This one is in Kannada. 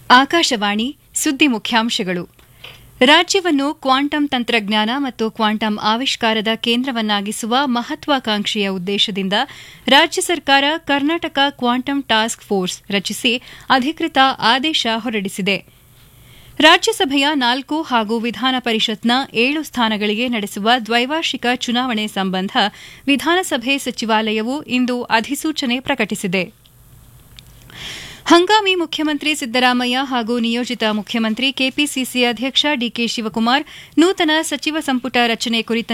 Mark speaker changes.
Speaker 1: ಆಕಾಶವಾಣಿ ಸುದ್ದಿ ಮುಖ್ಯಾಂಶಗಳು ರಾಜ್ಯವನ್ನು ಕ್ವಾಂಟಮ್ ತಂತ್ರಜ್ಞಾನ ಮತ್ತು ಕ್ವಾಂಟಮ್ ಆವಿಷ್ಕಾರದ ಕೇಂದ್ರವನ್ನಾಗಿಸುವ ಮಹತ್ವಾಕಾಂಕ್ಷೆಯ ಉದ್ದೇಶದಿಂದ ರಾಜ್ಯ ಸರ್ಕಾರ ಕರ್ನಾಟಕ ಕ್ವಾಂಟಮ್ ಟಾಸ್ಕ್ ಫೋರ್ಸ್ ರಚಿಸಿ ಅಧಿಕೃತ ಆದೇಶ ಹೊರಡಿಸಿದೆ ರಾಜ್ಯಸಭೆಯ ನಾಲ್ಕು ಹಾಗೂ ವಿಧಾನ ಪರಿಷತ್ನ ಏಳು ಸ್ಥಾನಗಳಿಗೆ ನಡೆಸುವ ದ್ವೈವಾರ್ಷಿಕ ಚುನಾವಣೆ ಸಂಬಂಧ ವಿಧಾನಸಭೆ ಸಚಿವಾಲಯವು ಇಂದು ಅಧಿಸೂಚನೆ ಪ್ರಕಟಿಸಿದೆ ಹಂಗಾಮಿ ಮುಖ್ಯಮಂತ್ರಿ ಸಿದ್ದರಾಮಯ್ಯ ಹಾಗೂ ನಿಯೋಜಿತ ಮುಖ್ಯಮಂತ್ರಿ ಕೆಪಿಸಿಸಿ ಅಧ್ಯಕ್ಷ ಡಿಕೆ ಶಿವಕುಮಾರ್ ನೂತನ ಸಚಿವ ಸಂಪುಟ ರಚನೆ ಕುರಿತ